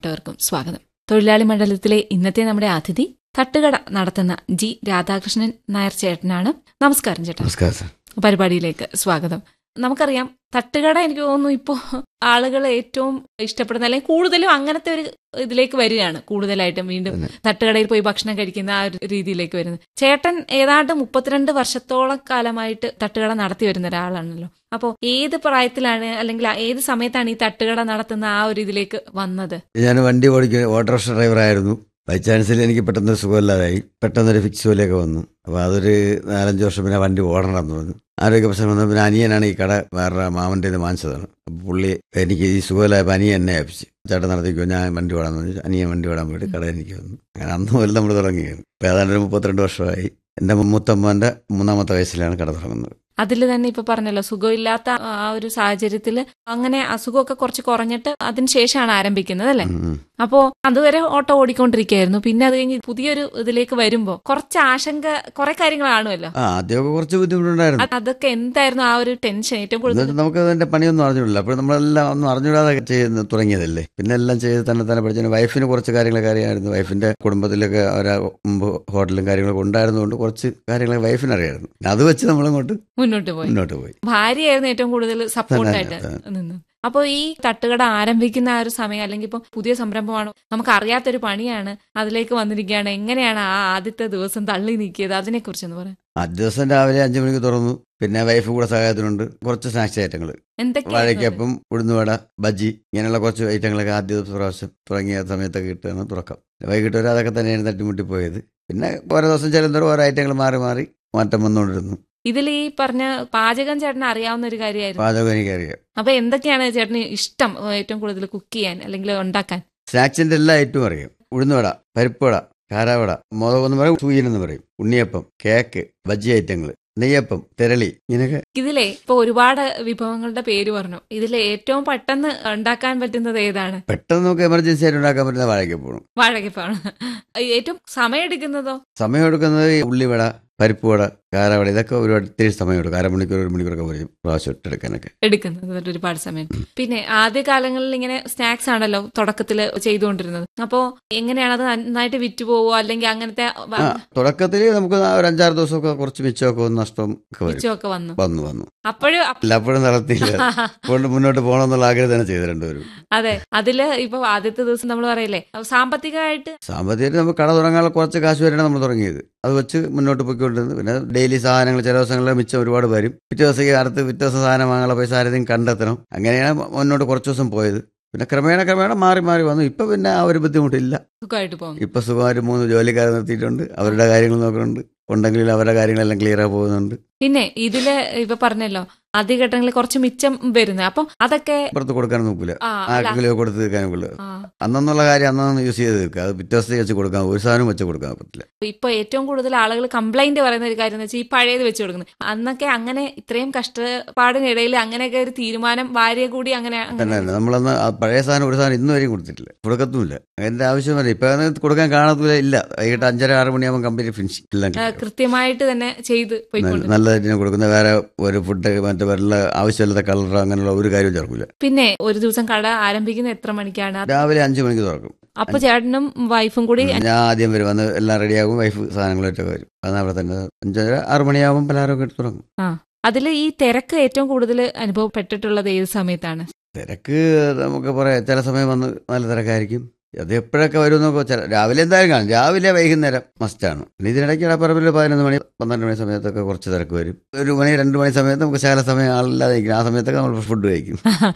ട്ടവർക്കും സ്വാഗതം തൊഴിലാളി മണ്ഡലത്തിലെ ഇന്നത്തെ നമ്മുടെ അതിഥി തട്ടുകട നടത്തുന്ന ജി രാധാകൃഷ്ണൻ നായർ ചേട്ടനാണ് നമസ്കാരം ചേട്ടാ നമസ്കാരം സാർ പരിപാടിയിലേക്ക് സ്വാഗതം നമുക്കറിയാം തട്ടുകട എനിക്ക് തോന്നുന്നു ഇപ്പോൾ ആളുകൾ ഏറ്റവും ഇഷ്ടപ്പെടുന്ന അല്ലെങ്കിൽ കൂടുതലും അങ്ങനത്തെ ഒരു ഇതിലേക്ക് വരികയാണ് കൂടുതലായിട്ടും വീണ്ടും തന്നെ. തട്ടുകടയിൽ പോയി ഭക്ഷണം കഴിക്കുന്ന ആ ഒരു രീതിയിലേക്ക് വരുന്നത് ചേട്ടൻ ഏതാണ്ട് മുപ്പത്തിരണ്ട് വർഷത്തോളം കാലമായിട്ട് തട്ടുകട നടത്തി വരുന്ന ഒരാളാണല്ലോ അപ്പോൾ ഏത് പ്രായത്തിലാണ് അല്ലെങ്കിൽ ഏത് സമയത്താണ് ഈ തട്ടുകട നടത്തുന്ന ആ ഒരു ഇതിലേക്ക് വന്നത് ഞാൻ വണ്ടി ഓടിക്കുക ഓട്ടോറിക്ഷ ഡ്രൈവറായിരുന്നു ബൈ ചാൻസിൽ എനിക്ക് പെട്ടെന്ന് സുഖമില്ലാതായി പെട്ടെന്നൊരു ഫിക്സ് പോലെയൊക്കെ വന്നു അപ്പോൾ അതൊരു നാലഞ്ച് വർഷം പിന്നെ വണ്ടി ഓടണമെന്ന് പറഞ്ഞു ആരോഗ്യ പ്രശ്നം വന്നു പിന്നെ അനിയനാണ് ഈ കട വേറെ മാമൻ്റെ ഇത് വാങ്ങിച്ചതാണ് അപ്പോൾ പുള്ളി എനിക്ക് ഈ സുഖമില്ലായപ്പോൾ അനിയൻ എന്നെ ഏൽപ്പിച്ചു ചേട്ടൻ നടത്തിക്കോ ഞാൻ വണ്ടി ഓടാന്ന് പറഞ്ഞു അനിയൻ വണ്ടി ഓടാൻ പോയിട്ട് കട എനിക്ക് വന്നു അങ്ങനെ അന്ന് മുതൽ നമ്മൾ തുടങ്ങിയത് ഇപ്പോൾ ഏതാണ്ട് ഒരു മുപ്പത്തിരണ്ട് വർഷമായി എൻ്റെ മൂത്തമ്മൻ്റെ മൂന്നാമത്തെ വയസ്സിലാണ് കട തുടങ്ങുന്നത് അതിൽ തന്നെ ഇപ്പൊ പറഞ്ഞല്ലോ സുഖമില്ലാത്ത ആ ഒരു സാഹചര്യത്തിൽ അങ്ങനെ അസുഖമൊക്കെ കുറച്ച് കുറഞ്ഞിട്ട് അതിനുശേഷമാണ് ആരംഭിക്കുന്നത് അല്ലെ ഉം, ഉം. അപ്പോ അതുവരെ ഓട്ടോ ഓടിക്കൊണ്ടിരിക്കുകയായിരുന്നു പിന്നെ അത് കഴിഞ്ഞ് പുതിയൊരു ഇതിലേക്ക് വരുമ്പോ കുറച്ച് ആശങ്ക കുറെ കാര്യങ്ങൾ കാണുമല്ലോ ആ ആദ്യമൊക്കെ കുറച്ച് ബുദ്ധിമുട്ടുണ്ടായിരുന്നു അത് അതൊക്കെ എന്തായിരുന്നു ആ ഒരു ടെൻഷൻ ഏറ്റവും കൂടുതൽ എന്നിട്ട് നമുക്ക് അതിന്റെ പണിയൊന്നും അറിഞ്ഞിട്ടില്ല അപ്പോൾ നമ്മളെല്ലാം ഒന്നും അറിഞ്ഞുകൂടാതെ ചെയ്യുന്ന തുടങ്ങിയതല്ലേ പിന്നെ എല്ലാം ചെയ്ത് തന്നെ തന്നെ പഠിച്ചു വൈഫിന് കുറച്ച് കാര്യങ്ങളൊക്കെ അറിയാമായിരുന്നു വൈഫിന്റെ കുടുംബത്തിലൊക്കെ അവരെ മുമ്പ് ഹോട്ടലും കാര്യങ്ങളൊക്കെ ഉണ്ടായിരുന്നതുകൊണ്ട് കുറച്ച് കാര്യങ്ങളൊക്കെ വൈഫിന് അറിയായിരുന്നു പിന്നെ അത് വെച്ച് നമ്മളങ്ങോട്ട് മുന്നോട്ട് പോയി മുന്നോട്ട് പോയി ഭാര്യയായിരുന്നു ഏറ്റവും കൂടുതൽ സപ്പോർട്ടായിട്ട് തന്നെ, നിന്ന് അപ്പോൾ ഈ തട്ടുകട ആരംഭിക്കുന്ന ആ ഒരു സമയം അല്ലെങ്കിൽ ഇപ്പൊ പുതിയ സംരംഭമാണ് നമുക്ക് അറിയാത്തൊരു പണിയാണ് അതിലേക്ക് വന്നിരിക്കുകയാണ് എങ്ങനെയാണ് ആ ആദ്യത്തെ ദിവസം തള്ളി നീക്കിയത് അതിനെ കുറിച്ചൊന്ന് പറയാം ആദ്യ ദിവസം രാവിലെ അഞ്ചു മണിക്ക് തുറന്നു പിന്നെ വൈഫ് കൂടെ സഹായത്തിനുണ്ട് കുറച്ച് സ്നാക്സ് ഐറ്റങ്ങൾ എന്തൊക്കെയാണ് വാഴയ്ക്കപ്പം ഉഴുന്നുവട ബജ്ജി ഇങ്ങനെയുള്ള കുറച്ച് ഐറ്റങ്ങളൊക്കെ ആദ്യ ദിവസം പ്രാവശ്യം തുടങ്ങിയ സമയത്തൊക്കെ കിട്ടുകയാണ് തുറക്കാം വൈകിട്ട് വരെ അതൊക്കെ തന്നെയാണ് തട്ടിമുട്ടി പോയത് പിന്നെ ഓരോ ദിവസം ചെല്ലുന്നവർ ഓരോ ഐറ്റങ്ങൾ മാറി മാറി മാറ്റം വന്നുകൊണ്ടിരുന്നു ഇതിൽ ഈ പറഞ്ഞ പാചകം ചേട്ടന് അറിയാവുന്ന ഒരു കാര്യമായിരുന്നു പാചകം എനിക്കറിയാം അപ്പൊ എന്തൊക്കെയാണ് ചേട്ടന് ഇഷ്ടം ഏറ്റവും കൂടുതൽ കുക്ക് ചെയ്യാൻ അല്ലെങ്കിൽ ഉണ്ടാക്കാൻ സ്നാക്സിന്റെ എല്ലാ ഐറ്റവും അറിയാം ഉഴുന്നുവട പരിപ്പുവട കാരാവട മുളക് എന്ന് പറയും സൂര്യൻ എന്ന് പറയും ഉണ്ണിയപ്പം കേക്ക് ബജ്ജി ഐറ്റങ്ങൾ നെയ്യപ്പം തെരളി ഇങ്ങനെയൊക്കെ ഇതിലെ ഇപ്പൊ ഒരുപാട് വിഭവങ്ങളുടെ പേര് പറഞ്ഞു ഇതിൽ ഏറ്റവും പെട്ടെന്ന് ഉണ്ടാക്കാൻ പറ്റുന്നത് ഏതാണ് പെട്ടെന്ന് നമുക്ക് എമർജൻസി ആയിട്ട് ഉണ്ടാക്കാൻ പറ്റുന്ന വാഴയ്ക്കപ്പോഴും വാഴകപ്പാണ് ഏറ്റവും സമയം എടുക്കുന്നതോ സമയം എടുക്കുന്നത് ഈ ഉള്ളിവട പരിപ്പുവട കാരാവട ഇതൊക്കെ ഒരുപാട് ഇത്തിരി സമയം എടുക്കും അരമണിക്കൂർ ഒരു മണിക്കൂറൊക്കെ വരും പ്രാവശ്യം ഇട്ടെടുക്കാനൊക്കെ എടുക്കുന്നത് ഒരുപാട് സമയം പിന്നെ ആദ്യ കാലങ്ങളിൽ ഇങ്ങനെ സ്നാക്സ് ആണല്ലോ തുടക്കത്തിൽ ചെയ്തുകൊണ്ടിരുന്നത് അപ്പോ എങ്ങനെയാണ് അത് നന്നായിട്ട് വിറ്റ് പോവോ അല്ലെങ്കിൽ അങ്ങനത്തെ ആ തുടക്കത്തിൽ നമുക്ക് ഒരു അഞ്ചാറ് ദിവസമൊക്കെ കുറച്ച് മിച്ചമൊക്കെ ഒന്ന് നഷ്ടം ഒക്കെ വരും മിച്ചമൊക്കെ വന്നു വന്നു വന്നു അപ്പോഴും അല്ല അപ്പോഴും നടത്തിയില്ല കൊണ്ട് മുന്നോട്ട് പോകണമെന്നുള്ള ആഗ്രഹം തന്നെ ചെയ്ത് രണ്ടുപേരും അതെ അതില് ഇപ്പൊ ആദ്യത്തെ ദിവസം നമ്മൾ പറയില്ലേ സാമ്പത്തികമായിട്ട് സാമ്പത്തികമായിട്ട് നമുക്ക് കട തുടങ്ങാനുള്ള കുറച്ച് കാശ് വരെയാണ് നമ്മൾ തുടങ്ങിയത് അത് വെച്ച് മുന്നോട്ട് പോയിക്കൊണ്ടിരുന്നത് പിന്നെ ഡെയിലി സാധനങ്ങൾ ചില ദിവസങ്ങളിൽ മിച്ചം ഒരുപാട് വരും പിറ്റേ ദിവസം അടുത്ത് പിറ്റേ ദിവസം സാധനം വാങ്ങാനുള്ള പൈസ ആരെങ്കിലും കണ്ടെത്തണം അങ്ങനെയാണ് മുന്നോട്ട് കുറച്ച് ദിവസം പോയത് പിന്നെ ക്രമേണ ക്രമേണ മാറി മാറി വന്നു ഇപ്പൊ പിന്നെ ആ ഒരു ബുദ്ധിമുട്ടില്ല സുഖമായിട്ട് പോകുന്നു ഇപ്പൊ സുഖമായിട്ട് മൂന്ന് ജോലിക്കാരെ നിർത്തിയിട്ടുണ്ട് അവരുടെ കാര്യങ്ങൾ നോക്കുന്നുണ്ട് ഉണ്ടെങ്കിൽ അവരുടെ കാര്യങ്ങളെല്ലാം ക്ലിയർ ആയി പോകുന്നുണ്ട് പിന്നെ ഇതില് ഇപ്പൊ പറഞ്ഞല്ലോ ആദ്യഘട്ടങ്ങളിൽ കുറച്ച് മിച്ചം വരുന്നത് അപ്പം അതൊക്കെ പുറത്ത് കൊടുക്കാൻ നോക്കില്ല ആ അല്ല ആർക്കെങ്കിലും കൊടുത്ത് തീർക്കാൻ നോക്കില്ല ആ അന്നുള്ള കാര്യം അന്നു യൂസ് ചെയ്ത് തീർക്കുക അത് പിറ്റേ ദിവസത്തേക്ക് വെച്ച് കൊടുക്കാൻ ഒരു സാധനം വെച്ച് കൊടുക്കാൻ പറ്റില്ല ഇപ്പൊ ഏറ്റവും കൂടുതൽ ആളുകൾ കംപ്ലൈന്റ് പറയുന്ന ഒരു കാര്യം എന്ന് വെച്ചാൽ ഈ പഴയത് വെച്ച് കൊടുക്കുന്നത് അന്നൊക്കെ അങ്ങനെ ഇത്രയും കഷ്ടപ്പാടിനിടയിൽ അങ്ങനെയൊക്കെ ഒരു തീരുമാനം ഭാര്യ കൂടി അങ്ങനെ തന്നെ അങ്ങനെ തന്നെ നമ്മളന്ന് ആ പഴയ സാധനം ഒരു സാധനം ഇന്ന് വരെയും കൊടുത്തിട്ടില്ല കൊടുക്കത്തുമില്ല അതിന്റെ ആവശ്യമല്ല ഇപ്പൊ അത് കൊടുക്കാൻ കാണത്തില്ല ഇല്ല വൈകിട്ട് അഞ്ചര ആറ് മണിയാകുമ്പോൾ കമ്പനി ഫിനിഷ് എല്ലാം ആ, കൃത്യമായിട്ട് തന്നെ ചെയ്ത് പോയിക്കൊണ്ട് നല്ലതായിട്ട് ഞാൻ കൊടുക്കുന്ന വേറെ ഒരു ഫുഡ് മറ്റേ വെള്ള ആവശ്യമില്ലാത്ത കളർ അങ്ങനെയുള്ള ഒരു കാര്യവും ചേർക്കില്ല പിന്നെ ഒരു ദിവസം കട ആരംഭിക്കുന്ന എത്ര മണിക്കാണ് അത് രാവിലെ അഞ്ചു മണിക്ക് തുറക്കും അപ്പൊ ചേട്ടനും വൈഫും കൂടി ഞാൻ ആദ്യം വരും വന്ന് എല്ലാം റെഡിയാകും വൈഫ് സാധനങ്ങളായിട്ടൊക്കെ വരും അത് അവിടെ തന്നെ അഞ്ചര ആറ് മണിയാകുമ്പോൾ പലഹാരമൊക്കെ എടുത്ത് തുടങ്ങും അതിൽ ഈ തിരക്ക് ഏറ്റവും കൂടുതൽ അനുഭവപ്പെട്ടിട്ടുള്ളത് ഏത് സമയത്താണ് തിരക്ക് നമുക്ക് പറയാം ചില സമയം വന്ന് നല്ല തിരക്കായിരിക്കും അത് എപ്പോഴൊക്കെ വരും എന്നൊക്കെ ചില രാവിലെ എന്തായാലും കാണും രാവിലെ വൈകുന്നേരം മസ്റ്റാണ് പിന്നെ ഇതിനിടയ്ക്ക് ഇടപ്പറമ്പിൽ പതിനൊന്ന് മണി പന്ത്രണ്ട് മണി സമയത്തൊക്കെ കുറച്ച് തിരക്ക് വരും ഒരു മണി രണ്ട് മണി സമയത്ത് നമുക്ക് ശകല സമയം ആളില്ലാതെ ഇരിക്കും ആ സമയത്തൊക്കെ നമ്മൾ ഫുഡ് കഴിക്കും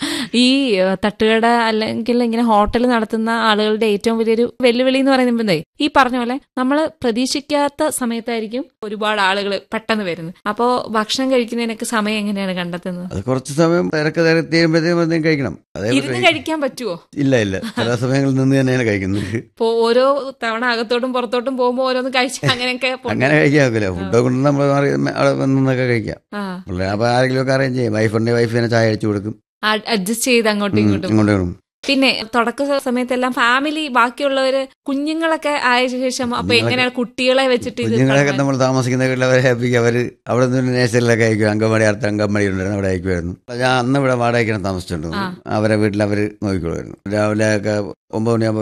ഈ ഏഹ്, തട്ടുകട അല്ലെങ്കിൽ ഇങ്ങനെ ഹോട്ടൽ നടത്തുന്ന ആളുകളുടെ ഏറ്റവും വലിയൊരു വെല്ലുവിളി എന്ന് പറയുന്നത് ഈ പറഞ്ഞ പോലെ നമ്മൾ പ്രതീക്ഷിക്കാത്ത സമയത്തായിരിക്കും ഒരുപാട് ആളുകൾ പെട്ടെന്ന് വരുന്നത് അപ്പോൾ ഭക്ഷണം കഴിക്കുന്നതിനൊക്കെ സമയം എങ്ങനെയാണ് കണ്ടെത്തുന്നത് അത് കുറച്ച് സമയം തിരക്ക് തിരക്ക് തീരുമ്പോഴത്തേക്കും എന്തെങ്കിലും കഴിക്കണം അതേ ഇരുന്ന് കഴിക്കാൻ പറ്റുമോ ഇല്ല ഇല്ല ചില സമയങ്ങളിൽ നിന്ന് തന്നെയാണ് കഴിക്കുന്നത് ഇപ്പൊ ഓരോ തവണ അകത്തോട്ടും പുറത്തോട്ടും പോകുമ്പോൾ ഓരോന്ന് കഴിച്ച് അങ്ങനെയൊക്കെ പോ- അങ്ങനെ കഴിക്കാൻ ഒക്കില്ല ഫുഡൊക്കെ കൊണ്ട് നമ്മൾ മാറി അവിടെ നിന്നൊക്കെ കഴിക്കാം ആ അപ്പൊ ആരെങ്കിലും ഒക്കെ അറേഞ്ച് ചെയ്യും വൈഫുണ്ടെങ്കിൽ വൈഫ് തന്നെ ചായ അടിച്ചു കൊടുക്കും അഡ്ജസ്റ്റ് ചെയ്ത് അങ്ങോട്ടും ഉം, ഇങ്ങോട്ടും ഇങ്ങോട്ട് വരും പിന്നെ തുടക്ക സമയത്തെല്ലാം ഫാമിലി ബാക്കിയുള്ളവര് കുഞ്ഞുങ്ങളൊക്കെ ആയ ശേഷം അപ്പൊ കുഞ്ഞുങ്ങളൊക്കെ- എങ്ങനെയാണ് കുട്ടികളെ വെച്ചിട്ട് ഇത് കുഞ്ഞുങ്ങളൊക്കെ തുടങ്ങാൻ? നമ്മൾ താമസിക്കുന്ന വീട്ടിൽ അവരെ ഹാപ്പിക്ക് അവർ അവിടെ നിന്ന് നേഴ്സറിലൊക്കെ അയക്കും അങ്കൻവാടി അടുത്ത അങ്കൻവാടി ഉണ്ടായിരുന്നു അവിടെ അയക്കുമായിരുന്നു ഞാൻ അന്ന് ഇവിടെ വാടകയ്ക്കാണ് താമസിച്ചിട്ടുണ്ട് ആ. അവരെ വീട്ടിൽ അവർ നോക്കിക്കോളുമായിരുന്നു രാവിലെ ഒക്കെ ഒമ്പത് മണിയാകുമ്പോൾ